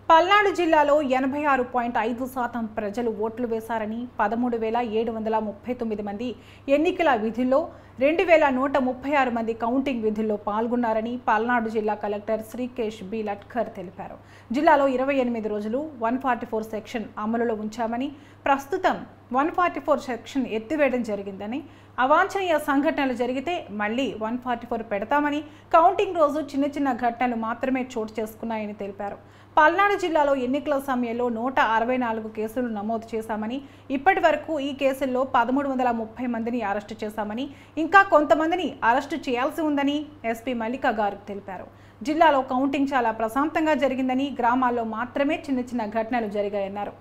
పల్నాడు జిల్లాలో ఎనభై ఆరు పాయింట్ ఐదు శాతం ప్రజలు ఓట్లు వేశారని పదమూడు వేల ఏడు వందల ముప్పై తొమ్మిది మంది ఎన్నికల విధుల్లో రెండు వేల నూట ముప్పై ఆరు మంది కౌంటింగ్ విధుల్లో పాల్గొన్నారని పల్నాడు జిల్లా కలెక్టర్ శ్రీకేష్ బి లట్కర్ తెలిపారు జిల్లాలో ఇరవై ఎనిమిది రోజులు వన్ ఫార్టీ ఫోర్ సెక్షన్ అమలులో ఉంచామని ప్రస్తుతం వన్ ఫార్టీ ఫోర్ సెక్షన్ ఎత్తివేయడం జరిగిందని అవాంఛనీయ సంఘటనలు జరిగితే మళ్ళీ వన్ ఫార్టీ ఫోర్ పెడతామని కౌంటింగ్ రోజు చిన్న చిన్న ఘటనలు మాత్రమే చోటు చేసుకున్నాయని తెలిపారు పల్నాడు జిల్లాలో ఎన్నికల సమయంలో నూట అరవై నాలుగు కేసులు నమోదు చేశామని ఇప్పటి వరకు ఈ కేసుల్లో పదమూడు వందల ముప్పై మందిని అరెస్టు చేశామని ఇంకా కొంతమందిని అరెస్టు చేయాల్సి ఉందని ఎస్పీ మల్లిక గారు తెలిపారు జిల్లాలో కౌంటింగ్ చాలా ప్రశాంతంగా జరిగిందని గ్రామాల్లో మాత్రమే చిన్న చిన్న ఘటనలు జరిగాయన్నారు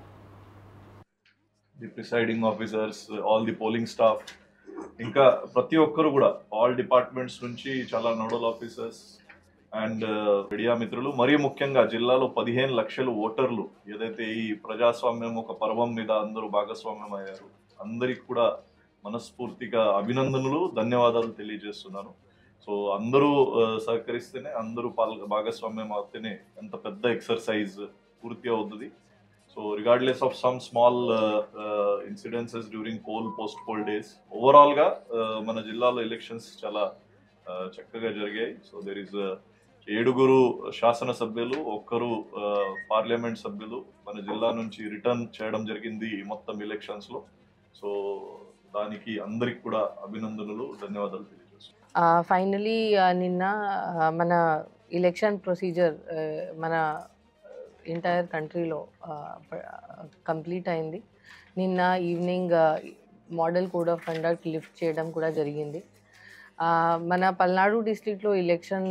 the presiding officers all the polling staff ఇంకా ప్రతి ఒక్కరు కూడా ఆల్ డిపార్ట్మెంట్స్ నుంచి చాలా నోడల్ ఆఫీసర్స్ అండ్ మీడియా మిత్రులు మరీ ముఖ్యంగా జిల్లాలో పదిహేను లక్షలు ఓటర్లు ఏదైతే ఈ ప్రజాస్వామ్యం ఒక పర్వం మీద అందరూ భాగస్వామ్యం అయ్యారు అందరికి కూడా మనస్ఫూర్తిగా అభినందనలు ధన్యవాదాలు తెలియజేస్తున్నాను సో అందరూ ఆ, సహకరిస్తేనే అందరూ పాల్ భాగస్వామ్యం అవుతేనే ఎంత పెద్ద ఎక్సర్సైజ్ పూర్తి అవుతుంది so regardless of some small incidences during poll post poll days ఓవరాల్గా మన జిల్లాలో ఎలక్షన్స్ చాలా uh, చక్కగా జరిగాయి సో దెర్ ఇస్ ఏడుగురు శాసనసభ్యులు ఒక్కరు పార్లమెంట్ సభ్యులు మన జిల్లా నుంచి రిటర్న్ చేయడం జరిగింది ఈ మొత్తం ఎలక్షన్స్ లో సో దానికి అందరికి కూడా అభినందనలు ధన్యవాదాలు తెలియజేస్తున్నాను ఫైనలీ నిన్న ఆ, మన ఎలక్షన్ ప్రొసీజర్ మన ఎంటైర్ కంట్రీలో కంప్లీట్ అయింది నిన్న evening model code of conduct lift చేయడం కూడా జరిగింది ఆ, మన పల్నాడు డిస్ట్రిక్ట్లో election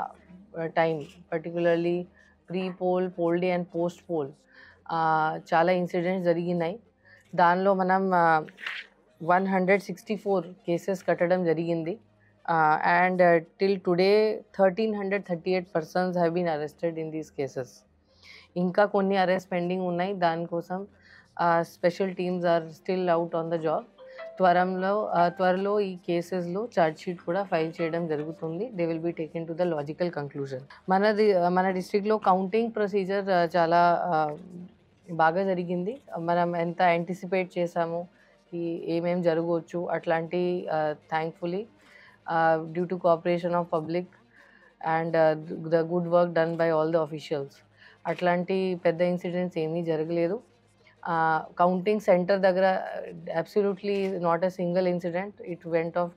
time particularly pre poll poll day and post poll చాలా ఇన్సిడెంట్స్ జరిగినాయి దానిలో మనం one hundred sixty four cases కట్టడం జరిగింది and till today thirteen hundred thirty eight persons have been arrested in these cases ఇంకా కొన్ని అరెస్ట్ పెండింగ్ ఉన్నాయి దానికోసం special teams are still out on the job త్వరలో uh, త్వరలో ఈ కేసెస్లో ఛార్జ్ షీట్ కూడా ఫైల్ చేయడం జరుగుతుంది they will be taken to the logical conclusion మనది మన డిస్ట్రిక్ట్లో కౌంటింగ్ ప్రొసీజర్ చాలా uh, బాగా జరిగింది మనం ఎంత యాంటిసిపేట్ చేసాము కి ఏమేం జరగవచ్చు అట్లాంటి thankfully due to cooperation of public and the good work done by all the officials అట్లాంటి పెద్ద ఇన్సిడెంట్స్ ఏమీ జరగలేదు కౌంటింగ్ సెంటర్ దగ్గర absolutely not a single incident it went of